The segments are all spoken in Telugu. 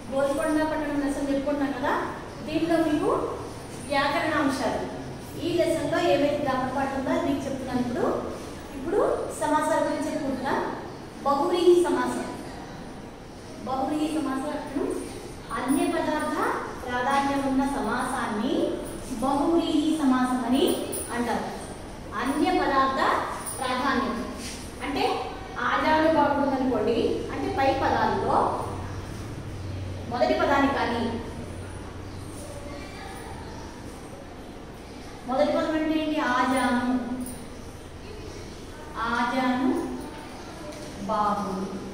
గోల్కొండ పట్టణం లెసన్ చెప్పుకుంటున్నాం కదా దీంట్లో మీకు వ్యాకరణ అంశాలు ఈ లెసన్లో ఏవైతే గ్రామర్ పాట ఉందో అది మీకు చెప్తున్నాను ఇప్పుడు ఇప్పుడు సమాసాల గురించి చెప్పుకుంటున్నా బహువ్రీహి సమాసం బహువ్రీహి సమాసం అర్థం అన్య పదార్థ ప్రాధాన్యం ఉన్న సమాసాన్ని బహువ్రీహి సమాసం అని అంటారు అన్య పదార్థ ప్రాధాన్యం అంటే ఆజాను బాగుంది అనుకోండి అంటే పై పదాల్లో మొదటి పదాన్ని కానీ మొదటి పదం అంటే ఏంటి ఆజాను ఆజాను బాబు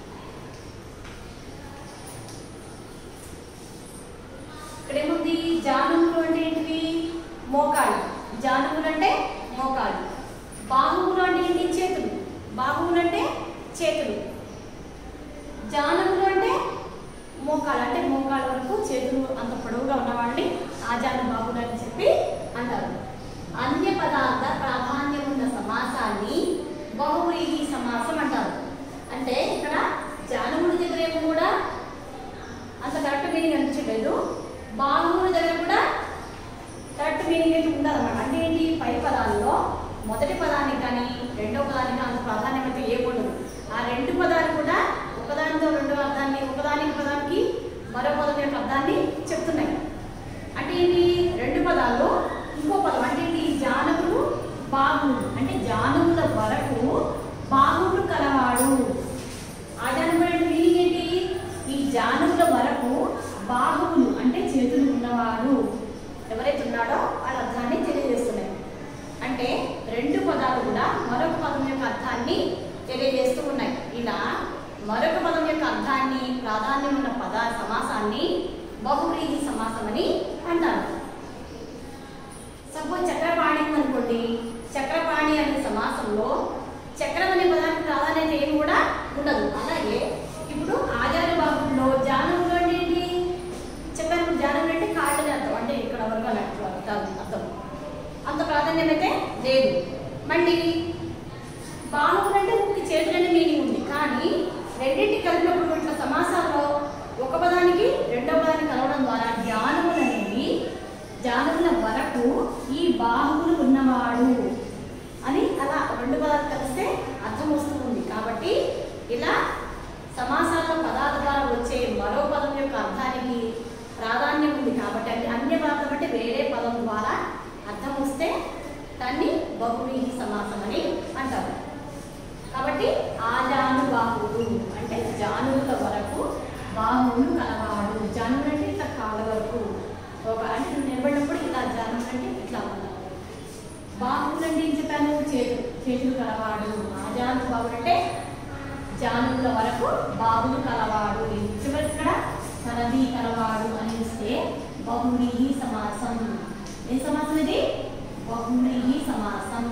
ఇక్కడ ఏముంది జానుములు అంటే ఏంటివి మోకాళ్ళు జానుములు అంటే మోకాళ్ళు బాహువులు అంటే ఏంటి చేతులు బాహువులు అంటే చేతులు జానములు అంటే మోకాలు అంటే మోకాళ్ళ వరకు చేతులు అంత పొడవుగా ఉన్నవాళ్ళని ఆజాను బాబులు అని చెప్పి అంటారు అన్య పదార్థ ప్రాధాన్యం ఉన్న సమాసాన్ని బహువ్రీహి సమాసం అంటారు అంటే ఇక్కడ జానముడి దగ్గర ఏమో కూడా అంత కరెక్ట్ మీనింగ్ అనిపించలేదు బాహువుల దగ్గర కూడా కరెక్ట్ మీనింగ్ అయితే ఉండాలన్నమాట అంటే ఏంటి పై పదాల్లో మొదటి పదానికి కానీ రెండో పదానికి అంత ప్రాధాన్యం అయితే ఏముండదు ఆ రెండు పదాలు కూడా ఒకదానితో రెండో అర్థాన్ని ఒకదానికి పదానికి మరో పదం యొక్క అర్థాన్ని చెప్తున్నాయి అంటే ఏంటి రెండు పదాలు ఇంకో పదం అంటే ఏంటి జానకులు బాహువులు అంటే జానముల వరకు బాహువులు కలవాడు ఆ జానములు అంటే మీనింగ్ ఏంటి ఈ జానముల వరకు బాహువులు అంటే చేతులు ఉన్నవాడు ఎవరైతే ఉన్నాడో వాళ్ళ అర్థాన్ని తెలియజేస్తున్నాయి అంటే రెండు పదాలు కూడా మరొక పదం యొక్క అర్థాన్ని తెలియజేస్తూ ఉన్నాయి ఇలా మరొక పదం యొక్క అర్థాన్ని ప్రాధాన్యం ఉన్న పద సమాసాన్ని బహువ్రీహి సమాసం అని అంటారు సపోజ్ చక్రపాణి అనుకోండి చక్రపాణి అనే సమాసంలో చక్రం అనే పదానికి ప్రాధాన్యత ఏమి కూడా ఉండదు అలాగే ఇప్పుడు ఆచార్య బాబుల్లో జానములు అంటే ఏంటి చెప్పాను జానములు అంటే కాళ్ళని అర్థం అంటే ఇక్కడ వరకు అన్నట్టు అర్థం అర్థం అంత ప్రాధాన్యం అయితే లేదు మళ్ళీ బాహువులు అంటే ముక్కి చేతులనే మీనింగ్ ఉంది కానీ రెండింటి కలిపినప్పుడు ఇట్లా సమాసాల్లో ఒక పదానికి రెండో పదానికి కలవడం ద్వారా జ్ఞానములు అనేవి జ్ఞానముల వరకు ఈ బాహువులు ఉన్నవాడు అని అలా రెండు పదాలు కలిస్తే అర్థం వస్తుంది కాబట్టి ఇలా సమాసాల్లో పదాల ద్వారా వచ్చే మరో పదం యొక్క అర్థానికి ప్రాధాన్యం ఉంది కాబట్టి అంటే అన్య పదార్థం అంటే వేరే పదం ద్వారా అర్థం వస్తే దాన్ని బహువ్రీహి సమాసం అని అంటారు కాబట్టి ఆజాను బాహువులు అంటే జానువుల వరకు బాహువులు కలవాడు జానువులు అంటే ఇట్లా కాళ్ళ వరకు ఒక అంటే నువ్వు నిలబడినప్పుడు ఇలా జానువులు అంటే ఇట్లా ఉండాలి బాహువులు అంటే ఏం చెప్పాను చేతులు చేతులు కలవాడు ఆజాను బాహువులు అంటే జానువుల వరకు బాహువులు కలవాడు చివరి ఇక్కడ కలది కలవాడు అని ఇస్తే బహువ్రీహి సమాసం ఏ సమాసం ఇది బహువ్రీహి సమాసం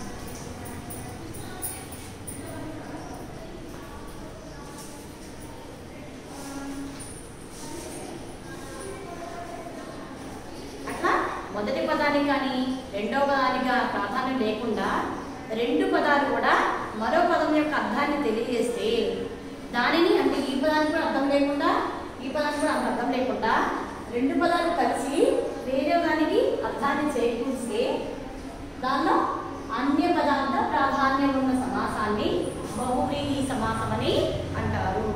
అట్లా మొదటి పదానికి కానీ రెండో పదానిగా ప్రాధాన్యం లేకుండా రెండు పదాలు కూడా మరో పదం యొక్క అర్థాన్ని తెలియజేస్తే దానిని అంటే ఈ పదానికి కూడా అర్థం లేకుండా ఈ పదానికి కూడా అంత అర్థం లేకుండా రెండు పదాలు కలిసి వేరే దానికి అర్థాన్ని చేకూరిస్తే దానిలో అన్య పదార్థ ప్రాధాన్యం ఉన్న సమాసాన్ని బహువ్రీహి సమాసం అని అంటారు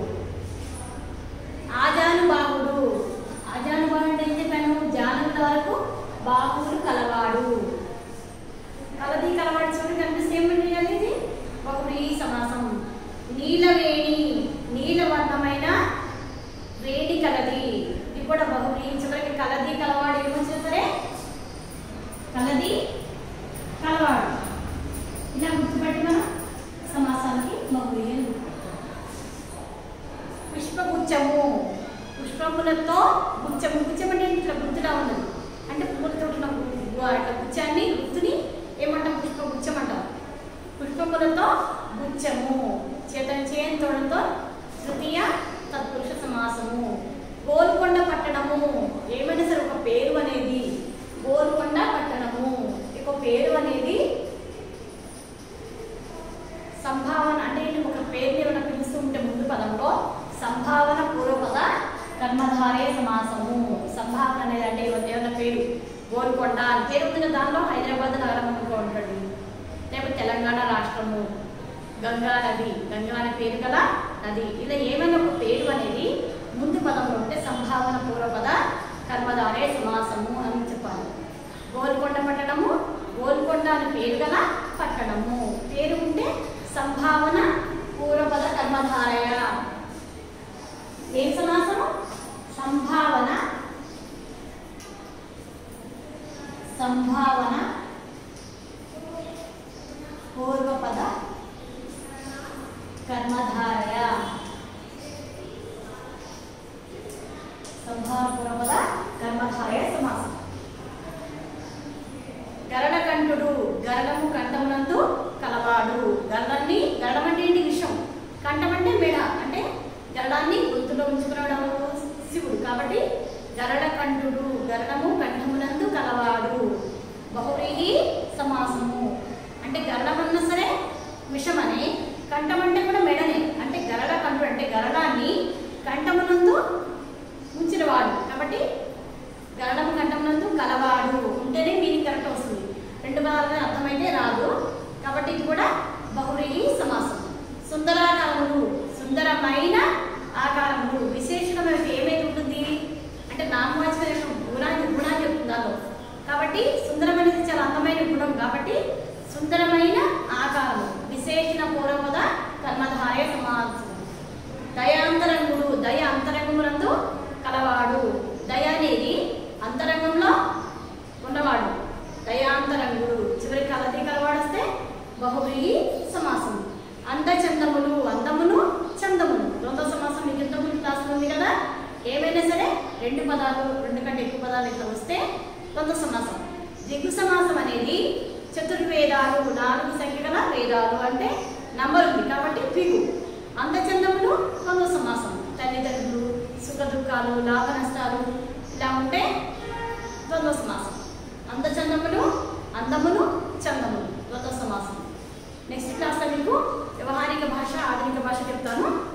ఆజానుబాహుడు ఆజానుబాహుడు అంటే ఏం చెప్పాను జానుల వరకు బాహువులు కలవాడు కలది కలవాడు చూడండి కనిపిస్తే ఏమండి అనేది బహువ్రీహి సమాసం నీలవేణి నీలవర్ణమైన వేణి కలది ఇది కూడా బహువ్రీహి చివరికి కలది కలవాడు ఏమొచ్చినా సరే కలది కలవాడు ఇలా గుర్తుపెట్టి మనం సమాసానికి బహువ్రీహి అని గుర్తుపెట్టాలి పుష్పగుచ్చము పుష్పములతో గుచ్చము గుచ్చం అంటే ఇట్లా గుర్తులా ఉండదు అంటే పువ్వులతో ఉన్న గు- అట్లా గుచ్చాన్ని గుర్తుని ఏమంటాం పుష్పగుచ్చం అంటాం పుష్పములతో గుచ్చము చేత చేయంతోడంతో తృతీయ తత్పురుష సమాసము గోల్కొండ పట్టణము ఏమైనా సరే ఒక పేరు అనేది గోల్కొండ పట్టణము ఒక పేరు అనేది సంభావన అంటే ఏంటి ఒక పేరుని ఏమైనా పిలుస్తూ ఉంటే ముందు పదంలో సంభావన పూర్వపద కర్మధారి గోల్కొండ అని పేరు ఉంది కదా దానిలో హైదరాబాద్ నగరం అనుకో ఉంటుంది లేకపోతే తెలంగాణ రాష్ట్రము గంగా నది గంగా అనే పేరు గల నది ఇలా ఏమైనా ఒక పేరు అనేది ముందు పదంలో ఉంటే సంభావన పూర్వపద కర్మధారే సమాసము అని చెప్పాలి గోల్కొండ పట్టణము గోల్కొండ అని పేరు గల పట్టణము పేరు ఉంటే సంభావన పూర్వపద కర్మధారయ ఏం సమాసము సంభావన సంభావన పూర్వపద కర్మధారయ సంభావన పూర్వపద కర్మధారయ సమాసం గరడకంఠుడు గరడము కంఠమునందు కలవాడు గరడాన్ని గరడం అంటే ఏంటి విషం కంఠం అంటే మెడ అంటే గరడాన్ని గొంతులో ఉంచుకున్నాడు ఎవరు? శివుడు కాబట్టి గరడకంఠుడు గరడము కంఠమునందు కలవాడు బహురీహి సమాసము అంటే గరడం అన్నా సరే విషమనే కంఠం అంటే కూడా మెడనే అంటే గరడ కంఠుడు అంటే గరడాన్ని కంఠమునందు ఉంచినవాడు కాబట్టి గరడము కంఠమునందు కలవాడు ఉంటేనే మీనింగ్ కరెక్ట్ వస్తుంది రెండు పదాలుగా అర్థమైతే రాదు కాబట్టి ఇది కూడా బహురీహి సమాసం సుందరాకారములు సుందరమైన ఆకారములు విశేషణమైన ఏమైతే ఉంటుంది అంటే నామవాచకమైన గుణాన్ని గుణాన్ని చెప్తుంది దానిలో కాబట్టి సుందరమైనది చాలా అందమైన గుణం కాబట్టి సుందరమైన ఆకారము విశేషణ పూర్వపద కర్మధారయ సమాసం దయాంతరంగుడు దయ అంతరంగములందు కలవాడు దయ అనేది అంతరంగంలో ఉన్నవాడు దయాంతరంగుడు చివరి కలది కలవాడొస్తే బహువ్రీహి సమాసం అందచందములు అందమును చందమును ద్వంద్వ సమాసం మీకు ఇంతకుముందు క్లాసులో ఉంది కదా ఏమైనా సరే రెండు పదాలు రెండు కంటే ఎక్కువ పదాలు ఇట్లా వస్తే ద్వంద్వ సమాసం దిగు సమాసం అనేది చతుర్వేదాలు నాలుగు సంఖ్య గల వేదాలు అంటే నంబర్ ఉంది కాబట్టి ద్విగు అందచందములు ద్వంద్వ సమాసం తల్లిదండ్రులు సుఖ దుఃఖాలు లాభ నష్టాలు ఇలా ఉంటే ద్వంద్వ సమాసం అందచందములు అందమును చందములు ద్వంద్వ సమాసం నెక్స్ట్ క్లాస్లో మీకు వ్యవహారిక భాష ఆధునిక భాష చెప్తాను